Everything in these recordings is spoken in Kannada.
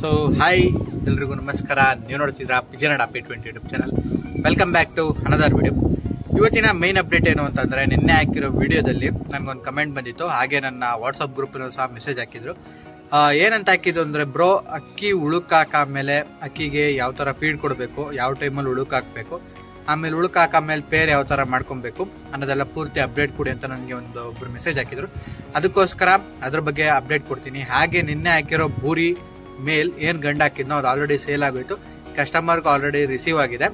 ಸೊ ಹಾಯ್ ಎಲ್ರಿಗೂ ನಮಸ್ಕಾರ ನೀವು ನೋಡ್ತಿದ್ದೀರಾ ಪಿಜನಡ್ ಅಪಿ twenty YouTube channel welcome back to another video ಇವತ್ತಿನ ಮೈನ್ ಅಪ್ಡೇಟ್ ಏನು ಅಂತಂದ್ರೆ ನಿನ್ನೆ ಹಾಕಿರೋ ವಿಡಿಯೋದಲ್ಲಿ ನನಗೊಂದು ಕಮೆಂಟ್ ಬಂದಿತ್ತು ಹಾಗೆ ನನ್ನ ವಾಟ್ಸಪ್ ಗ್ರೂಪ್ನಲ್ಲೂ ಸಹ ಮೆಸೇಜ್ ಹಾಕಿದ್ರು ಆ, ಏನಂತ ಹಾಕಿದ್ದು ಅಂದ್ರೆ ಬ್ರೋ ಅಕ್ಕಿ ಉಳುಕ್ ಆಮೇಲೆ ಅಕ್ಕಿಗೆ ಯಾವ ತರ ಫೀಡ್ ಕೊಡಬೇಕು ಯಾವ ಟೈಮಲ್ಲಿ ಉಳುಕ್ ಹಾಕ್ಬೇಕು ಆಮೇಲೆ ಉಳುಕ್ ಹಾಕಾದ್ಮೇಲೆ ಪೇರ್ ಯಾವ ತರ ಮಾಡ್ಕೊಬೇಕು ಅನ್ನೋದೆಲ್ಲ ಪೂರ್ತಿ ಅಪ್ಡೇಟ್ ಕೊಡಿ ಅಂತ ನನಗೆ ಒಂದು ಒಬ್ರು ಮೆಸೇಜ್ ಹಾಕಿದ್ರು ಅದಕ್ಕೋಸ್ಕರ ಅದ್ರ ಬಗ್ಗೆ ಅಪ್ಡೇಟ್ ಕೊಡ್ತೀನಿ ಹಾಗೆ ನಿನ್ನೆ ಹಾಕಿರೋ ಬೂರಿ ಮೇಲ್ ಏನ್ ಗಂಡ ಹಾಕಿದ್ನೋ ಅದು ಆಲ್ರೆಡಿ ಸೇಲ್ ಆಗೋಯ್ತು ಕಸ್ಟಮರ್ಗೂ ಆಲ್ರೆಡಿ ರಿಸೀವ್ ಆಗಿದೆ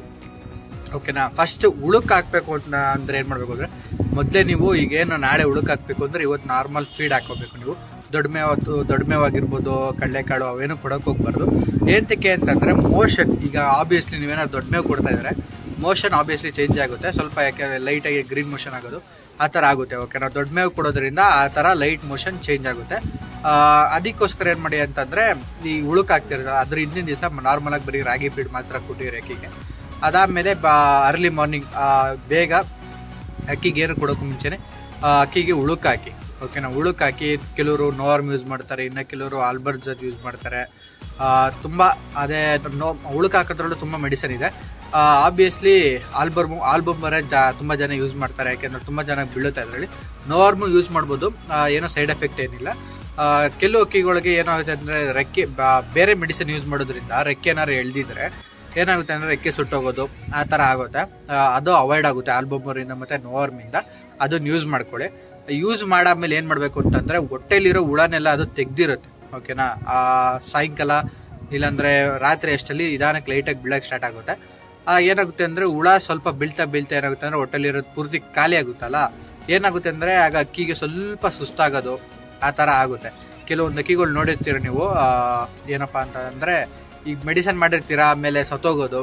ಓಕೆನಾ ಫಸ್ಟ್ ಉಳುಕ್ ಹಾಕ್ಬೇಕು ಅಂತ ಅಂದ್ರೆ ಏನ್ ಮಾಡ್ಬೇಕು ಅಂದ್ರೆ ಮೊದಲೇ ನೀವು ಈಗೇನು ನಾಳೆ ಉಳುಕ್ ಹಾಕ್ಬೇಕು ಅಂದ್ರೆ ಇವತ್ತು ನಾರ್ಮಲ್ ಫೀಡ್ ಹಾಕೋಬೇಕು ನೀವು ದೊಡ್ಡ ಮೇವತ್ತು ದೊಡ್ಡ ಮೇವಾಗಿರ್ಬೋದು ಕಡಲೆಕಾಳು ಅವೇನು ಕೊಡಕ್ ಹೋಗ್ಬಾರ್ದು ಏಂತಕ್ಕೆ ಅಂತಂದ್ರೆ ಮೋಷನ್ ಈಗ ಆಬ್ವಿಯಸ್ಲಿ ನೀವೇನಾದ್ರು ದೊಡ್ಡ ಮೇವು ಕೊಡ್ತಾ ಇದ್ರೆ ಮೋಷನ್ ಆಬ್ವಿಯಸ್ಲಿ ಚೇಂಜ್ ಆಗುತ್ತೆ ಸ್ವಲ್ಪ ಯಾಕೆ ಲೈಟ್ ಆಗಿ ಗ್ರೀನ್ ಮೋಷನ್ ಆಗೋದು ಆ ತರ ಆಗುತ್ತೆ ಓಕೆನಾ ದೊಡ್ಡ ಮೇವು ಕೊಡೋದ್ರಿಂದ ಆ ತರ ಲೈಟ್ ಮೋಷನ್ ಚೇಂಜ್ ಆಗುತ್ತೆ ಆ, ಅದಕ್ಕೋಸ್ಕರ ಏನ್ ಮಾಡಿ ಅಂತಂದ್ರೆ ಈ ಉಳುಕ್ ಆಗ್ತಿರೋದು ಅದ್ರ ಹಿಂದಿನ ದಿವಸ ನಾರ್ಮಲ್ ಆಗಿ ಬರೀ ರಾಗಿ ಫೀಡ್ ಮಾತ್ರ ಕೊಟ್ಟಿರಿ ಅಕ್ಕಿಗೆ ಅದಾದ್ಮೇಲೆ ಅರ್ಲಿ ಮಾರ್ನಿಂಗ್ ಬೇಗ ಅಕ್ಕಿಗೆ ಏನು ಕೊಡೋಕೆ ಮುಂಚೆನೆ ಆ, ಅಕ್ಕಿಗೆ ಉಳುಕ್ ಹಾಕಿ ಓಕೆನಾ ಉಳುಕ್ ಹಾಕಿ ಕೆಲವರು ನೋರ್ಮ್ ಯೂಸ್ ಮಾಡ್ತಾರೆ ಇನ್ನ ಕೆಲವರು ಆಲ್ಬರ್ಟ್ ಯೂಸ್ ಮಾಡ್ತಾರೆ ಆ, ತುಂಬಾ ಅದೇ ನೋ ಉಳುಕ್ ಹಾಕೋದ್ರಲ್ಲೂ ತುಂಬಾ ಮೆಡಿಸನ್ ಇದೆ ಆಬ್ವಿಯಸ್ಲಿ ಆಲ್ಬರ್ಮು ಆಲ್ಬಂಬರ ಜಾ ತುಂಬಾ ಜನ ಯೂಸ್ ಮಾಡ್ತಾರೆ ಯಾಕೆಂದ್ರೆ ತುಂಬಾ ಜನ ಬೀಳುತ್ತೆ ಅದರಲ್ಲಿ ನೋರ್ಮು ಯೂಸ್ ಮಾಡ್ಬೋದು ಆ, ಏನೋ ಸೈಡ್ ಎಫೆಕ್ಟ್ ಏನಿಲ್ಲ ಆ, ಕೆಲವು ಅಕ್ಕಿಗಳಿಗೆ ಏನಾಗುತ್ತೆ ಅಂದ್ರೆ ರೆಕ್ಕೆ ಬ- ಬೇರೆ ಮೆಡಿಸಿನ್ ಯೂಸ್ ಮಾಡೋದ್ರಿಂದ ರೆಕ್ಕೆ ಏನಾದ್ರು ಎಳ್ದಿದ್ರೆ ಏನಾಗುತ್ತೆ ಅಂದ್ರೆ ರೆಕ್ಕೆ ಸುಟ್ಟೋಗೋದು ಆ ತರ ಆಗುತ್ತೆ ಆ, ಅದು ಅವಾಯ್ಡ್ ಆಗುತ್ತೆ ಆಲ್ಬಮರಿಂದ ಮತ್ತೆ ನೋರ್ಮಿಂದ ಅದನ್ನ ಯೂಸ್ ಮಾಡ್ಕೊಳ್ಳಿ ಯೂಸ್ ಮಾಡಾದ್ಮೇಲೆ ಏನ್ ಮಾಡ್ಬೇಕು ಅಂತಂದ್ರೆ ಹೊಟ್ಟೆಲಿರೋ ಹುಳನೆಲ್ಲ ಅದು ತೆಗ್ದಿರುತ್ತೆ ಓಕೆನಾ ಆ ಸಾಯಂಕಾಲ ಇಲ್ಲಾಂದ್ರೆ ರಾತ್ರಿ ಅಷ್ಟಲ್ಲಿ ನಿಧಾನಕ್ಕೆ ಲೈಟಾಗಿ ಬೀಳಕ್ ಸ್ಟಾರ್ಟ್ ಆಗುತ್ತೆ ಆ, ಏನಾಗುತ್ತೆ ಅಂದ್ರೆ ಹುಳ ಸ್ವಲ್ಪ ಬೀಳ್ತಾ ಬೀಳ್ತಾ ಏನಾಗುತ್ತೆ ಅಂದ್ರೆ ಹೊಟ್ಟೆಲಿರೋದು ಪೂರ್ತಿ ಖಾಲಿ ಆಗುತ್ತಲ್ಲ ಏನಾಗುತ್ತೆ ಅಂದ್ರೆ ಆಗ ಅಕ್ಕಿಗೆ ಸ್ವಲ್ಪ ಸುಸ್ತಾಗೋದು ಆ ತರ ಆಗುತ್ತೆ ಕೆಲವೊಂದು ಅಕ್ಕಿಗಳು ನೋಡಿರ್ತೀರ ನೀವು ಆ, ಏನಪ್ಪಾ ಅಂತ ಅಂದ್ರೆ ಈಗ ಮೆಡಿಸನ್ ಮಾಡಿರ್ತೀರಾ ಆಮೇಲೆ ಸತ್ತೋಗೋದು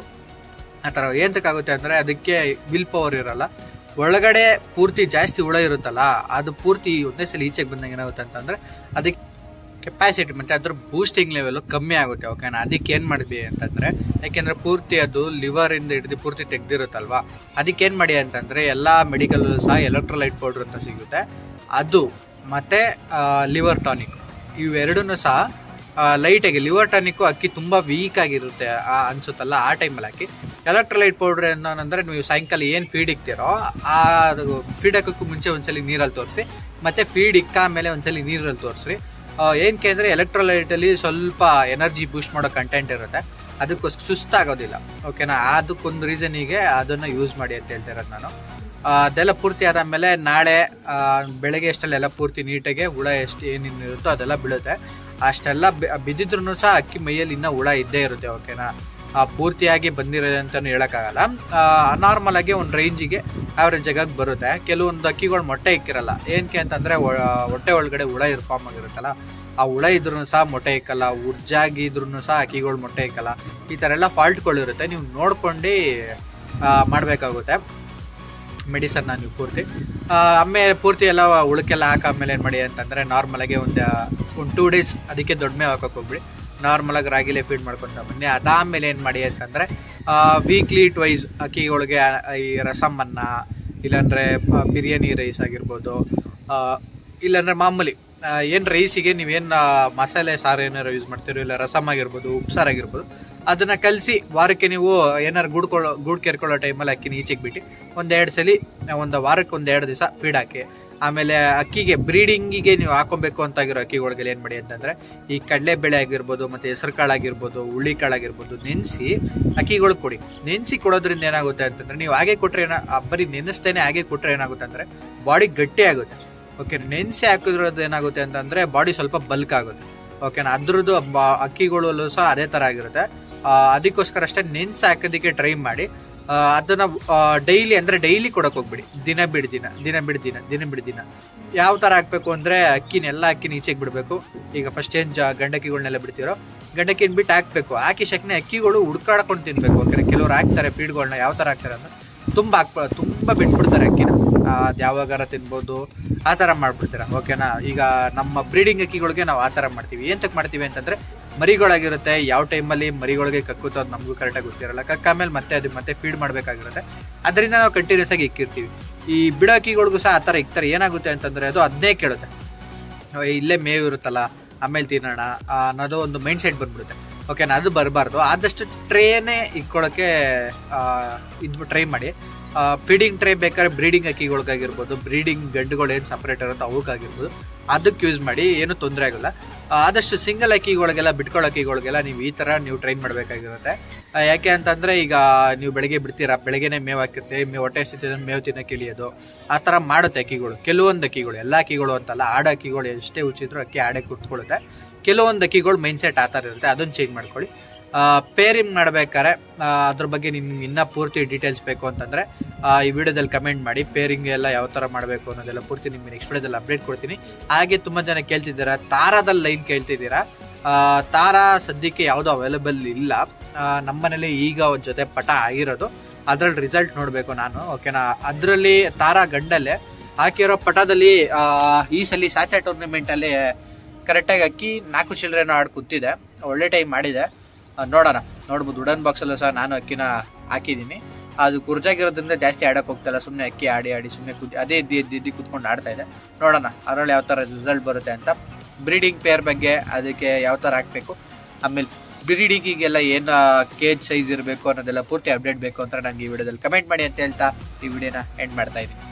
ಆ ಥರ ಏಂತಕ್ಕಾಗುತ್ತೆ ಅಂದ್ರೆ ಅದಕ್ಕೆ ವಿಲ್ ಪವರ್ ಇರಲ್ಲ ಒಳಗಡೆ ಪೂರ್ತಿ ಜಾಸ್ತಿ ಹುಳ ಇರುತ್ತಲ್ಲ ಅದು ಪೂರ್ತಿ ಒಂದೇ ಸಲ ಈಚೆಗೆ ಬಂದಾಗ ಏನಾಗುತ್ತೆ ಅಂತಂದ್ರೆ ಅದಕ್ಕೆ ಕೆಪಾಸಿಟಿ ಮತ್ತೆ ಅದ್ರ ಬೂಸ್ಟಿಂಗ್ ಲೆವೆಲ್ ಕಮ್ಮಿ ಆಗುತ್ತೆ ಓಕೆನಾ ಅದಕ್ಕೆ ಏನ್ ಮಾಡಿದ್ವಿ ಅಂತಂದ್ರೆ ಯಾಕೆಂದ್ರೆ ಪೂರ್ತಿ ಅದು ಲಿವರ್ ಇಂದ ಹಿಡಿದು ಪೂರ್ತಿ ತೆಗ್ದಿರುತ್ತಲ್ವಾ ಅದಕ್ಕೆ ಏನ್ ಮಾಡಿ ಅಂತಂದ್ರೆ ಎಲ್ಲಾ ಮೆಡಿಕಲ್ ಸಹ ಎಲೆಕ್ಟ್ರೋಲೈಟ್ ಪೌಡರ್ ಅಂತ ಸಿಗುತ್ತೆ ಅದು ಮತ್ತೆ ಲಿವರ್ ಟಾನಿಕ್ ಇವೆರಡನ್ನು ಸಹ ಲೈಟ್ ಆಗಿ ಲಿವರ್ ಟಾನಿಕ್ ಅಕ್ಕಿ ತುಂಬಾ ವೀಕ್ ಆಗಿರುತ್ತೆ ಆ, ಅನ್ಸುತ್ತಲ್ಲ ಆ ಟೈಮಲ್ಲಿ ಹಾಕಿ ಎಲೆಕ್ಟ್ರೋಲೈಟ್ ಪೌಡರ್ ಏನಂದ್ರೆ ನೀವು ಸಾಯಂಕಾಲ ಏನ್ ಫೀಡ್ ಇಕ್ತಿರೋ ಆ ಫೀಡ್ ಹಾಕೋಕ್ಕೂ ಮುಂಚೆ ಒಂದ್ಸಲಿ ನೀರಲ್ಲಿ ತೋರಿಸಿ ಮತ್ತೆ ಫೀಡ್ ಇಕ್ಕ ಮೇಲೆ ಒಂದ್ಸಲಿ ನೀರಲ್ಲಿ ತೋರಿಸ್ರಿ ಏನಕ್ಕೆ ಅಂದ್ರೆ ಎಲೆಕ್ಟ್ರೋಲೈಟ್ ಅಲ್ಲಿ ಸ್ವಲ್ಪ ಎನರ್ಜಿ ಬೂಸ್ಟ್ ಮಾಡೋ ಕಂಟೆಂಟ್ ಇರುತ್ತೆ ಅದಕ್ಕೋಸ್ಕರ ಸುಸ್ತಾಗೋದಿಲ್ಲ ಓಕೆನಾ ಅದಕ್ಕೊಂದು ರೀಸನಿಗೆ ಅದನ್ನ ಯೂಸ್ ಮಾಡಿ ಅಂತ ಹೇಳ್ತಿರೋದು ನಾನು ಆ, ಅದೆಲ್ಲ ಪೂರ್ತಿ ಆದಾದ್ಮೇಲೆ ನಾಳೆ ಆ, ಬೆಳಗ್ಗೆ ಎಷ್ಟೆಲ್ಲ ಪೂರ್ತಿ ನೀಟಾಗಿ ಹುಳ ಎಷ್ಟು ಏನೇನು ಇರುತ್ತೋ ಅದೆಲ್ಲ ಬೀಳುತ್ತೆ ಅಷ್ಟೆಲ್ಲ ಬಿದ್ದಿದ್ರು ಸಹ ಅಕ್ಕಿ ಮೈಯಲ್ಲಿ ಇನ್ನ ಹುಳ ಇದ್ದೇ ಇರುತ್ತೆ ಓಕೆನಾ ಆ, ಪೂರ್ತಿಯಾಗಿ ಬಂದಿರೋದು ಅಂತಾನು ಹೇಳಕ್ಕಾಗಲ್ಲ ನಾರ್ಮಲ್ ಆಗಿ ಒಂದು ರೇಂಜಿಗೆ ಆವ್ರೇಜ್ ಆಗಿ ಬರುತ್ತೆ ಕೆಲವೊಂದು ಅಕ್ಕಿಗಳು ಮೊಟ್ಟೆ ಇಕ್ಕಿರಲ್ಲ ಏನಕ್ಕೆ ಅಂತಂದ್ರೆ ಒ- ಹೊಟ್ಟೆ ಒಳಗಡೆ ಹುಳ ಇರ್ಫಾರ್ಮ್ ಆಗಿರುತ್ತಲ್ಲ ಆ ಹುಳ ಇದ್ರೂ ಸಹ ಮೊಟ್ಟೆ ಇಕ್ಕಲ್ಲ ಉರ್ಜಾಗಿದ್ರು ಸಹ ಅಕ್ಕಿಗಳು ಮೊಟ್ಟೆ ಇಕ್ಕಲ್ಲ ಈ ತರ ಎಲ್ಲ ಫಾಲ್ಟ್ಗಳು ಇರುತ್ತೆ ನೀವು ನೋಡ್ಕೊಂಡು ಮಾಡಬೇಕಾಗುತ್ತೆ ಮೆಡಿಸನ್ ನೀವು ಪೂರ್ತಿ ಆ, ಆಮೇಲೆ ಪೂರ್ತಿ ಎಲ್ಲ ಉಳಕ್ಕೆಲ್ಲ ಹಾಕಾದ್ಮೇಲೆ ಏನು ಮಾಡಿ ಅಂತಂದ್ರೆ ನಾರ್ಮಲ್ ಆಗಿ ಒಂದು ಒಂದು ಟೂ ಡೇಸ್ ಅದಕ್ಕೆ ದೊಡ್ಡ ಮೇವು ಹಾಕಕ್ ಹೋಗ್ಬಿಡಿ ನಾರ್ಮಲ್ ಆಗಿ ರಾಗಿಲೆ ಫೀಡ್ ಮಾಡ್ಕೊಂತ ಬನ್ನಿ ಅದಾದ್ಮೇಲೆ ಏನು ಮಾಡಿ ಅಂತಂದ್ರೆ ವೀಕ್ಲಿ ಟ್ವೈಸ್ ಅಕ್ಕಿಗಳಿಗೆ ಆ, ಈ ರಸಮ್ಮನ್ನ ಇಲ್ಲಾಂದ್ರೆ ಆ, ಬಿರಿಯಾನಿ ರೈಸ್ ಆಗಿರ್ಬೋದು ಆ, ಇಲ್ಲಾಂದ್ರೆ ಮಾಮೂಲಿ ಆ, ಏನ್ ರೈಸಿಗೆ ನೀವೇನ್ ಆ, ಮಸಾಲೆ ಸಾರು ಏನಾರು ಯೂಸ್ ಮಾಡ್ತೀರೋ ಇಲ್ಲ ರಸಮ್ ಆಗಿರ್ಬೋದು ಉಪ್ಸಾರು ಆಗಿರ್ಬೋದು ಅದನ್ನ ಕಲಸಿ ವಾರಕ್ಕೆ ನೀವು ಏನಾರು ಗುಡ್ಕೊಳ್ಳೋ ಗುಡ್ ಕೆರ್ಕೊಳ್ಳೋ ಟೈಮಲ್ಲಿ ಅಕ್ಕಿನ ಈಚೆಗೆ ಬಿಟ್ಟು ಒಂದೆರಡು ಸಲ ಒಂದು ವಾರಕ್ಕೆ ಒಂದೆರಡು ದಿವಸ ಫೀಡ್ ಹಾಕಿ ಆಮೇಲೆ ಅಕ್ಕಿಗೆ ಬ್ರೀಡಿಂಗಿಗೆ ನೀವು ಹಾಕೊಬೇಕು ಅಂತ ಆಗಿರೋ ಅಕ್ಕಿಗಳಿಗೆ ಏನ್ ಮಾಡಿ ಅಂತಂದ್ರೆ ಈ ಕಡಲೆ ಬೇಳೆ ಆಗಿರ್ಬೋದು ಮತ್ತೆ ಹೆಸರು ಕಾಳು ಆಗಿರ್ಬೋದು ಹುಳ್ಳಿ ಕಾಳು ಆಗಿರ್ಬೋದು ನೆನೆಸಿ ಅಕ್ಕಿಗಳು ಕೊಡಿ ನೆನೆಸಿ ಕೊಡೋದ್ರಿಂದ ಏನಾಗುತ್ತೆ ಅಂತಂದ್ರೆ ನೀವು ಹಾಗೆ ಕೊಟ್ರೆ ಏನ ಆ ಬರೀ ನೆನೆಸ್ತೇನೆ ಹಾಗೆ ಕೊಟ್ರೆ ಏನಾಗುತ್ತೆ ಅಂದ್ರೆ ಬಾಡಿ ಗಟ್ಟಿ ಆಗುತ್ತೆ ಓಕೆ ನೆನೆಸಿ ಹಾಕಿದ್ರದ್ದು ಏನಾಗುತ್ತೆ ಅಂತಂದ್ರೆ ಬಾಡಿ ಸ್ವಲ್ಪ ಬಲ್ಕ್ ಆಗುತ್ತೆ ಓಕೆನಾ ಅದ್ರದ್ದು ಬ- ಅಕ್ಕಿಗಳಲ್ಲೂ ಸಹ ಅದೇ ತರ ಆಗಿರುತ್ತೆ ಆ, ಅದಕ್ಕೋಸ್ಕರ ಅಷ್ಟೇ ನೆನ್ಸಿ ಹಾಕೋದಕ್ಕೆ ಟ್ರೈ ಮಾಡಿ ಆ, ಅದನ್ನ ಡೈಲಿ ಅಂದ್ರೆ ಡೈಲಿ ಕೊಡಕ್ ಹೋಗ್ಬಿಡಿ ದಿನ ಬಿಡ್ ದಿನ ದಿನ ಬಿಡ್ ದಿನ ದಿನ ಬಿಡ್ ದಿನ ಯಾವ ತರ ಹಾಕ್ಬೇಕು ಅಂದ್ರೆ ಅಕ್ಕಿನ ಎಲ್ಲ ಅಕ್ಕಿನ ಈಚೆಗೆ ಬಿಡ್ಬೇಕು ಈಗ ಫಸ್ಟ್ ಏನ್ ಜ- ಗಂಡಕ್ಕಿಗಳನ್ನೆಲ್ಲ ಬಿಡ್ತಿರೋ ಗಂಡಕ್ಕಿನ ಬಿಟ್ಟು ಹಾಕ್ಬೇಕು ಹಾಕಿ ಶಕ್ನೆ ಅಕ್ಕಿಗಳು ಹುಡ್ಕಾಡ್ಕೊಂಡು ತಿನ್ಬೇಕು ಓಕೆ ಕೆಲವ್ರು ಹಾಕ್ತಾರೆ ಫೀಡ್ಗಳನ್ನ ಯಾವ ತರ ಹಾಕ್ತಾರೆ ಅಂದ್ರೆ ತುಂಬಾ ಹಾಕ್ಬ ತುಂಬಾ ಬಿಟ್ಬಿಡ್ತಾರೆ ಅಕ್ಕಿನ ಆ, ಅದ್ ಯಾವಾಗಾರ ತಿನ್ಬೋದು ಆ ತರ ಮಾಡ್ಬಿಡ್ತೀರಾ ಓಕೆನಾ ಈಗ ನಮ್ಮ ಬ್ರೀಡಿಂಗ್ ಅಕ್ಕಿಗಳಿಗೆ ನಾವು ಆ ತರ ಮಾಡ್ತೀವಿ ಏಂತಕ್ ಮಾಡ್ತೀವಿ ಅಂತಂದ್ರೆ ಮರಿಗಳಾಗಿರುತ್ತೆ ಯಾವ ಟೈಮಲ್ಲಿ ಮರಿಗಳಿಗೆ ಕಕ್ಕುತ್ತೋ ಅದು ನಮಗೂ ಕರೆಕ್ಟಾಗಿ ಗೊತ್ತಿರಲ್ಲ ಕಕ್ಕ ಆಮೇಲೆ ಮತ್ತೆ ಅದು ಮತ್ತೆ ಫೀಡ್ ಮಾಡಬೇಕಾಗಿರುತ್ತೆ ಅದರಿಂದ ನಾವು ಕಂಟಿನ್ಯೂಸ್ ಆಗಿ ಇಕ್ಕಿರ್ತೀವಿ ಈ ಬಿಡೋ ಅಕ್ಕಿಗಳಿಗೂ ಸಹ ಆ ಥರ ಇಕ್ತಾರೆ ಏನಾಗುತ್ತೆ ಅಂತಂದ್ರೆ ಅದು ಅದನ್ನೇ ಕೇಳುತ್ತೆ ಅಹ್ ಇಲ್ಲೇ ಮೇವು ಇರುತ್ತಲ್ಲ ಆಮೇಲೆ ತಿನ್ನೋಣ ಆ, ಅನ್ನೋದು ಒಂದು ಮೈಂಡ್ ಸೆಟ್ ಬಂದ್ಬಿಡುತ್ತೆ ಓಕೆನಾ ಅದು ಬರಬಾರ್ದು ಆದಷ್ಟು ಟ್ರೇನೇ ಇಟ್ಕೊಳ್ಳೋಕೆ ಇದು ಟ್ರೈ ಮಾಡಿ ಫೀಡಿಂಗ್ ಟ್ರೇ ಬೇಕಾದ್ರೆ ಬ್ರೀಡಿಂಗ್ ಅಕ್ಕಿಗಳಿಗಾಗಿರ್ಬೋದು ಬ್ರೀಡಿಂಗ್ ಗಂಡುಗಳು ಏನು ಸಪ್ರೇಟ್ ಇರುತ್ತೋ ಅವಕ್ಕಾಗಿರ್ಬೋದು ಅದಕ್ಕೆ ಯೂಸ್ ಮಾಡಿ ಏನು ತೊಂದರೆ ಆಗಲ್ಲ ಆ, ಆದಷ್ಟು ಸಿಂಗಲ್ ಅಕ್ಕಿಗಳಿಗೆಲ್ಲ ಬಿಟ್ಕೊಳ್ಳೋ ಅಕ್ಕಿಗಳಿಗೆಲ್ಲ ನೀವು ಈ ತರ ನೀವು ಟ್ರೈನ್ ಮಾಡಬೇಕಾಗಿರುತ್ತೆ ಯಾಕೆ ಅಂತಂದ್ರೆ ಈಗ ನೀವು ಬೆಳಗ್ಗೆ ಬಿಡ್ತೀರಾ ಬೆಳಗ್ಗೆನೆ ಮೇವು ಹಾಕಿರ್ತೀರಿ ಮೇವು ಹೊಟ್ಟೆ ಸ್ಥಿತಿ ಮೇವು ತಿನ್ನಕ್ಕೆ ಇಳಿಯೋದು ಆ ತರ ಮಾಡುತ್ತೆ ಅಕ್ಕಿಗಳು ಕೆಲವೊಂದು ಅಕ್ಕಿಗಳು ಎಲ್ಲ ಅಕ್ಕಿಗಳು ಅಂತಲ್ಲ ಆಡ ಅಕ್ಕಿಗಳು ಎಷ್ಟೇ ಉಚಿದ್ರು ಅಕ್ಕಿ ಆಡೆ ಕುತ್ಕೊಳ್ಳುತ್ತೆ ಕೆಲವೊಂದು ಅಕ್ಕಿಗಳು ಮೈಂಡ್ ಸೆಟ್ ಆ ಥರ ಇರುತ್ತೆ ಅದನ್ನ ಚೇಂಜ್ ಮಾಡ್ಕೊಳ್ಳಿ ಪೇರಿಂಗ್ ಮಾಡ್ಬೇಕಾದ್ರೆ ಆ, ಅದ್ರ ಬಗ್ಗೆ ನಿಮ್ಗೆ ಇನ್ನೂ ಪೂರ್ತಿ ಡೀಟೇಲ್ಸ್ ಬೇಕು ಅಂತಂದ್ರೆ ಆ, ಈ ವಿಡಿಯೋದಲ್ಲಿ ಕಮೆಂಟ್ ಮಾಡಿ ಪೇರಿಂಗ್ ಎಲ್ಲ ಯಾವ ತರ ಮಾಡಬೇಕು ಅನ್ನೋದೆಲ್ಲ ಪೂರ್ತಿ ನಿಮ್ಗೆ ನೆಕ್ಸ್ಟ್ ವಿಡಿಯೋದಲ್ಲಿ ಅಪ್ಡೇಟ್ ಕೊಡ್ತೀನಿ ಹಾಗೆ ತುಂಬಾ ಜನ ಕೇಳ್ತಿದ್ದೀರಾ ತಾರಾದಲ್ಲಿ ಲೈನ್ ಕೇಳ್ತಿದ್ದೀರಾ ಆ, ತಾರಾ ಸದ್ಯಕ್ಕೆ ಯಾವುದು ಅವೈಲೇಬಲ್ ಇಲ್ಲ ಆ, ನಮ್ಮನೇಲಿ ಈಗ ಒಂದ್ ಜೊತೆ ಪಟ ಆಗಿರೋದು ಅದ್ರಲ್ಲಿ ರಿಸಲ್ಟ್ ನೋಡ್ಬೇಕು ನಾನು ಓಕೆನಾ ಅದ್ರಲ್ಲಿ ತಾರಾ ಗಂಡಲ್ಲೇ ಹಾಕಿರೋ ಪಟದಲ್ಲಿ ಆ, ಈ ಸಲ ಸಾಚಾ ಟೂರ್ನಮೆಂಟ್ ಅಲ್ಲಿ ಕರೆಕ್ಟಾಗಿ ಅಕ್ಕಿ ನಾಲ್ಕು ಚಿಲ್ಲರೆನೋ ಆಡ್ ಕೂತಿದೆ ಒಳ್ಳೆ ಟೈಮ್ ಮಾಡಿದೆ ಆ, ನೋಡೋಣ ನೋಡ್ಬೋದು ವುಡನ್ ಬಾಕ್ಸ್ ಅಲ್ಲೂ ಸಹ ನಾನು ಅಕ್ಕಿನ ಹಾಕಿದ್ದೀನಿ ಅದು ಕುರ್ಜಾಗಿರೋದ್ರಿಂದ ಜಾಸ್ತಿ ಆಡಕ್ ಹೋಗ್ತಲ್ಲ ಸುಮ್ಮನೆ ಅಕ್ಕಿ ಆಡಿ ಆಡಿ ಸುಮ್ಮನೆ ಕುದ್ ಅದೇ ಎದ್ದು ಎದ್ದು ಎದ್ದು ಕುತ್ಕೊಂಡು ಆಡ್ತಾ ಇದೆ ನೋಡೋಣ ಅದ್ರಲ್ಲಿ ಯಾವ ಥರ ರಿಸಲ್ಟ್ ಬರುತ್ತೆ ಅಂತ ಬ್ರೀಡಿಂಗ್ ಪೇರ್ ಬಗ್ಗೆ ಅದಕ್ಕೆ ಯಾವ ಥರ ಹಾಕ್ಬೇಕು ಆಮೇಲೆ ಬ್ರೀಡಿಂಗಿಗೆಲ್ಲ ಏನು ಕೇಜ್ ಸೈಜ್ ಇರಬೇಕು ಅನ್ನೋದೆಲ್ಲ ಪೂರ್ತಿ ಅಪ್ಡೇಟ್ ಬೇಕು ಅಂತ ನನಗೆ ಈ ವಿಡಿಯೋದಲ್ಲಿ ಕಮೆಂಟ್ ಮಾಡಿ ಅಂತ ಹೇಳ್ತಾ ಈ ವಿಡಿಯೋನ ಎಂಡ್ ಮಾಡ್ತಾ ಇದ್ದೀನಿ